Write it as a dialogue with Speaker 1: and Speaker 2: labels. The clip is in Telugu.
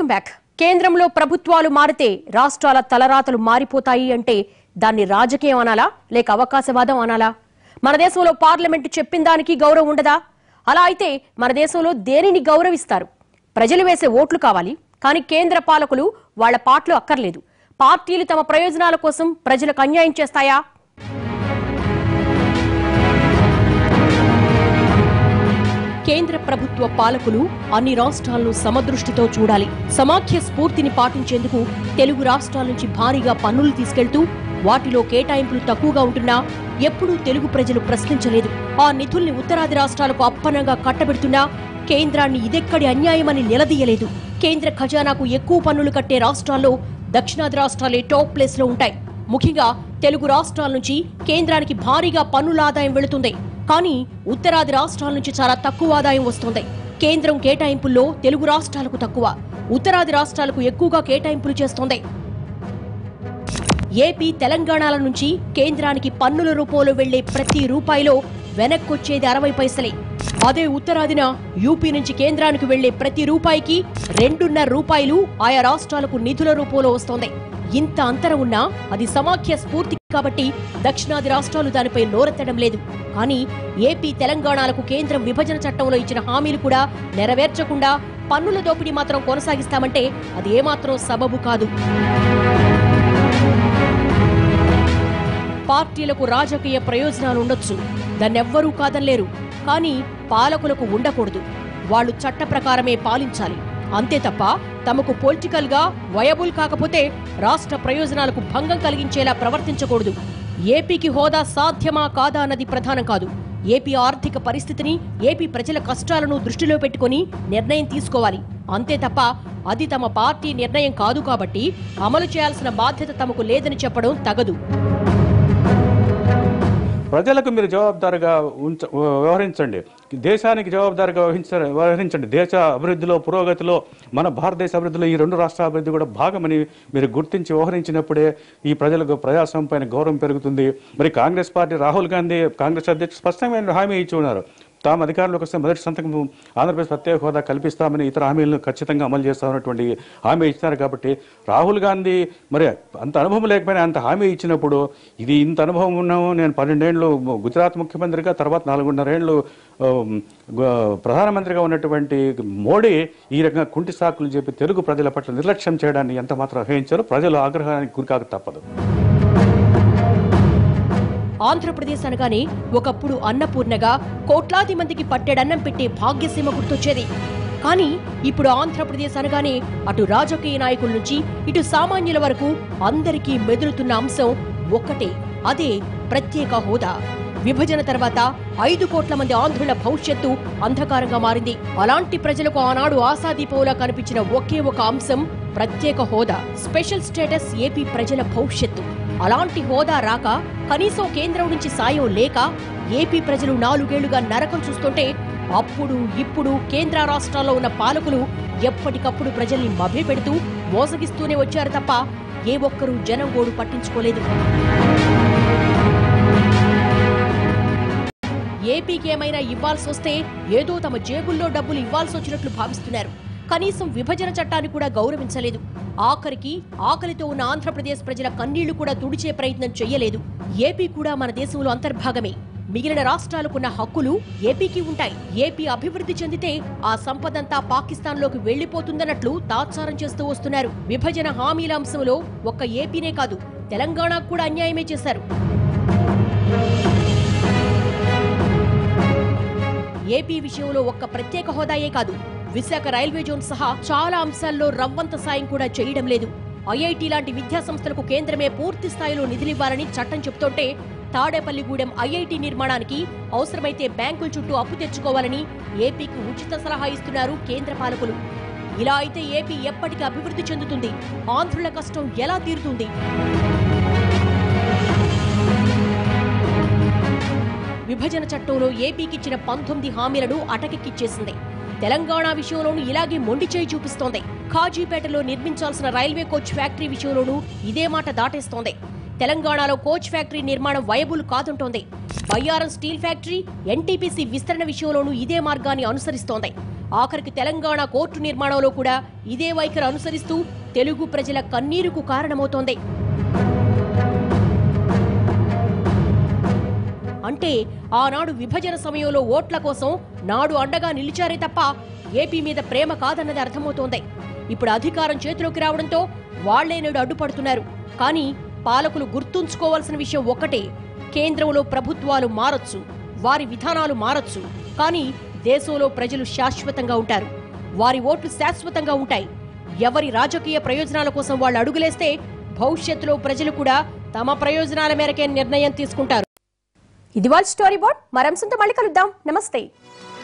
Speaker 1: వెల్కమ్ బ్యాక్ కేంద్రంలో ప్రభుత్వాలు మారితే రాష్ట్రాల తలరాతలు మారిపోతాయి అంటే దాన్ని రాజకీయం అనాలా లేక అవకాశవాదం అనాలా మన దేశంలో పార్లమెంటు చెప్పిన దానికి గౌరవం ఉండదా అలా అయితే మన దేశంలో దేనిని గౌరవిస్తారు ప్రజలు వేసే ఓట్లు కావాలి కానీ కేంద్ర పాలకులు వాళ్ళ పాటలు అక్కర్లేదు పార్టీలు తమ ప్రయోజనాల కోసం ప్రజలకు అన్యాయం చేస్తాయా కేంద్ర ప్రభుత్వ పాలకులు అన్ని రాష్ట్రాలను సమదృష్టితో చూడాలి సమాఖ్య స్ఫూర్తిని పాటించేందుకు తెలుగు రాష్ట్రాల నుంచి భారీగా పన్నులు తీసుకెళ్తూ వాటిలో కేటాయింపులు తక్కువగా ఉంటున్నా ఎప్పుడూ తెలుగు ప్రజలు ప్రశ్నించలేదు ఆ నిధుల్ని ఉత్తరాది రాష్ట్రాలకు అప్పనంగా కట్టబెడుతున్నా కేంద్రాన్ని ఇదెక్కడి అన్యాయమని నిలదీయలేదు కేంద్ర ఖజానాకు ఎక్కువ పన్నులు కట్టే రాష్ట్రాల్లో దక్షిణాది రాష్ట్రాలే టాప్ ప్లేస్ లో ఉంటాయి ముఖ్యంగా తెలుగు రాష్ట్రాల నుంచి కేంద్రానికి భారీగా పన్నుల ఆదాయం వెళుతుంది కానీ ఉత్తరాది రాష్ట్రాల నుంచి చాలా తక్కువ ఆదాయం వస్తుంది కేంద్రం కేటాయింపుల్లో తెలుగు రాష్ట్రాలకు తక్కువ ఉత్తరాది రాష్ట్రాలకు ఎక్కువగా కేటాయింపులు చేస్తోంది ఏపీ తెలంగాణల నుంచి కేంద్రానికి పన్నుల రూపంలో వెళ్లే ప్రతి రూపాయిలో వెనక్కొచ్చేది అరవై పైసలే అదే ఉత్తరాదిన యూపీ నుంచి కేంద్రానికి వెళ్లే ప్రతి రూపాయికి రెండున్నర రూపాయలు ఆయా రాష్ట్రాలకు నిధుల రూపంలో వస్తోంది ఇంత అంతరం ఉన్నా అది సమాఖ్య స్ఫూర్తి కాబట్టి దక్షిణాది రాష్ట్రాలు దానిపై నోరెత్తడం లేదు కానీ ఏపీ తెలంగాణలకు కేంద్రం విభజన చట్టంలో ఇచ్చిన హామీలు కూడా నెరవేర్చకుండా పన్నుల దోపిడీ మాత్రం కొనసాగిస్తామంటే అది ఏమాత్రం సబబు కాదు పార్టీలకు రాజకీయ ప్రయోజనాలు ఉండొచ్చు దాన్నెవ్వరూ కాదనలేరు కానీ పాలకులకు ఉండకూడదు వాళ్ళు చట్ట ప్రకారమే పాలించాలి అంతే తప్ప తమకు పొలిటికల్ గా వయబుల్ కాకపోతే రాష్ట్ర ప్రయోజనాలకు భంగం కలిగించేలా ప్రవర్తించకూడదు ఏపీకి హోదా సాధ్యమా కాదా అన్నది ప్రధానం కాదు ఏపీ ఆర్థిక పరిస్థితిని ఏపీ ప్రజల కష్టాలను దృష్టిలో పెట్టుకుని నిర్ణయం తీసుకోవాలి అంతే తప్ప అది తమ పార్టీ నిర్ణయం కాదు కాబట్టి అమలు చేయాల్సిన బాధ్యత తమకు లేదని చెప్పడం తగదు
Speaker 2: ప్రజలకు మీరు జవాబుదారుగా ఉంచ వ్యవహరించండి దేశానికి జవాబుదారుగా వహించ వ్యవహరించండి దేశ అభివృద్ధిలో పురోగతిలో మన భారతదేశ అభివృద్ధిలో ఈ రెండు రాష్ట్రాల అభివృద్ధి కూడా భాగమని మీరు గుర్తించి వ్యవహరించినప్పుడే ఈ ప్రజలకు ప్రజాస్వామ్యం పైన గౌరవం పెరుగుతుంది మరి కాంగ్రెస్ పార్టీ రాహుల్ గాంధీ కాంగ్రెస్ అధ్యక్షుడు స్పష్టమైన హామీ ఇచ్చి ఉన్నారు తాము అధికారంలోకి వస్తే మొదటి సంతకం ఆంధ్రప్రదేశ్ ప్రత్యేక హోదా కల్పిస్తామని ఇతర హామీలను ఖచ్చితంగా అమలు చేస్తామన్నటువంటి హామీ ఇచ్చినారు కాబట్టి రాహుల్ గాంధీ మరి అంత అనుభవం లేకపోయినా అంత హామీ ఇచ్చినప్పుడు ఇది ఇంత అనుభవం ఉన్నాము నేను పన్నెండేళ్ళు గుజరాత్ ముఖ్యమంత్రిగా తర్వాత నాలుగున్నరేళ్ళు ఆ, గు- ప్రధానమంత్రిగా ఉన్నటువంటి మోడీ ఈ రకంగా కుంటి సాకులు చెప్పి తెలుగు ప్రజల పట్ల నిర్లక్ష్యం చేయడాన్ని ఎంత మాత్రం అసహించారు ప్రజలు ఆగ్రహానికి గురికాక తప్పదు
Speaker 1: ఆంధ్రప్రదేశ్ అనగానే ఒకప్పుడు అన్నపూర్ణగా కోట్లాది మందికి పట్టెడన్నం పెట్టే భాగ్యసీమ గుర్తొచ్చేది కానీ ఇప్పుడు ఆంధ్రప్రదేశ్ అనగానే అటు రాజకీయ నాయకుల నుంచి ఇటు సామాన్యుల వరకు అందరికీ మెదులుతున్న అంశం ఒక్కటే అదే ప్రత్యేక హోదా విభజన తర్వాత ఐదు కోట్ల మంది ఆంధ్రుల భవిష్యత్తు అంధకారంగా మారింది అలాంటి ప్రజలకు ఆనాడు ఆశాదీపంలా కనిపించిన ఒకే ఒక అంశం ప్రత్యేక హోదా స్పెషల్ స్టేటస్ ఏపీ ప్రజల భవిష్యత్తు అలాంటి హోదా రాక కనీసం కేంద్రం నుంచి సాయం లేక ఏపీ ప్రజలు నాలుగేళ్లుగా నరకం చూస్తుంటే అప్పుడు ఇప్పుడు కేంద్ర రాష్ట్రాల్లో ఉన్న పాలకులు ఎప్పటికప్పుడు ప్రజల్ని మభ్యపెడుతూ మోసగిస్తూనే వచ్చారు తప్ప ఏ ఒక్కరూ జనం గోడు పట్టించుకోలేదు ఏపీకి ఏమైనా ఇవ్వాల్సి వస్తే ఏదో తమ జేబుల్లో డబ్బులు ఇవ్వాల్సి వచ్చినట్లు భావిస్తున్నారు కనీసం విభజన చట్టాన్ని కూడా గౌరవించలేదు ఆఖరికి ఆకలితో ఉన్న ఆంధ్రప్రదేశ్ ప్రజల కన్నీళ్లు కూడా తుడిచే ప్రయత్నం చెయ్యలేదు ఏపీ కూడా మన దేశంలో అంతర్భాగమే మిగిలిన రాష్ట్రాలకున్న హక్కులు ఏపీకి ఉంటాయి ఏపీ అభివృద్ధి చెందితే ఆ సంపదంతా పాకిస్తాన్లోకి వెళ్లిపోతుందన్నట్లు తాత్సారం చేస్తూ వస్తున్నారు విభజన హామీల అంశంలో ఒక్క ఏపీనే కాదు తెలంగాణకు కూడా అన్యాయమే చేశారు ఏపీ విషయంలో ఒక్క ప్రత్యేక హోదాయే కాదు విశాఖ రైల్వే జోన్ సహా చాలా అంశాల్లో రవ్వంత సాయం కూడా చేయడం లేదు ఐఐటి లాంటి విద్యా సంస్థలకు కేంద్రమే పూర్తి స్థాయిలో నిధులివ్వాలని చట్టం చెబుతుంటే తాడేపల్లిగూడెం ఐఐటి నిర్మాణానికి అవసరమైతే బ్యాంకుల చుట్టూ అప్పు తెచ్చుకోవాలని ఏపీకి ఉచిత సలహా ఇస్తున్నారు కేంద్ర పాలకులు ఇలా అయితే ఏపీ ఎప్పటికి అభివృద్ధి చెందుతుంది ఆంధ్రుల కష్టం ఎలా తీరుతుంది విభజన చట్టంలో ఏపీకిచ్చిన పంతొమ్మిది హామీలను అటకెక్కిచ్చేసింది తెలంగాణ విషయంలోనూ ఇలాగే మొండి చేయి చూపిస్తోంది ఖాజీపేటలో నిర్మించాల్సిన రైల్వే కోచ్ ఫ్యాక్టరీ విషయంలోనూ ఇదే మాట దాటేస్తోంది తెలంగాణలో కోచ్ ఫ్యాక్టరీ నిర్మాణం వయబుల్ కాదంటోంది బయ్యారం స్టీల్ ఫ్యాక్టరీ ఎన్టీపీసీ విస్తరణ విషయంలోనూ ఇదే మార్గాన్ని అనుసరిస్తోంది ఆఖరికి తెలంగాణ కోర్టు నిర్మాణంలో కూడా ఇదే వైఖరి అనుసరిస్తూ తెలుగు ప్రజల కన్నీరుకు కారణమవుతోంది అంటే ఆనాడు విభజన సమయంలో ఓట్ల కోసం నాడు అండగా నిలిచారే తప్ప ఏపీ మీద ప్రేమ కాదన్నది అర్థమవుతోంది ఇప్పుడు అధికారం చేతిలోకి రావడంతో వాళ్లే నేడు అడ్డుపడుతున్నారు కానీ పాలకులు గుర్తుంచుకోవాల్సిన విషయం ఒక్కటే కేంద్రంలో ప్రభుత్వాలు మారొచ్చు వారి విధానాలు మారొచ్చు కానీ దేశంలో ప్రజలు శాశ్వతంగా ఉంటారు వారి ఓట్లు శాశ్వతంగా ఉంటాయి ఎవరి రాజకీయ ప్రయోజనాల కోసం వాళ్ళు అడుగులేస్తే భవిష్యత్తులో ప్రజలు కూడా తమ ప్రయోజనాల మేరకే నిర్ణయం తీసుకుంటారు ఇది వాళ్ళ స్టోరీ బోర్డ్ మరంశంతో మళ్ళీ కలుద్దాం నమస్తే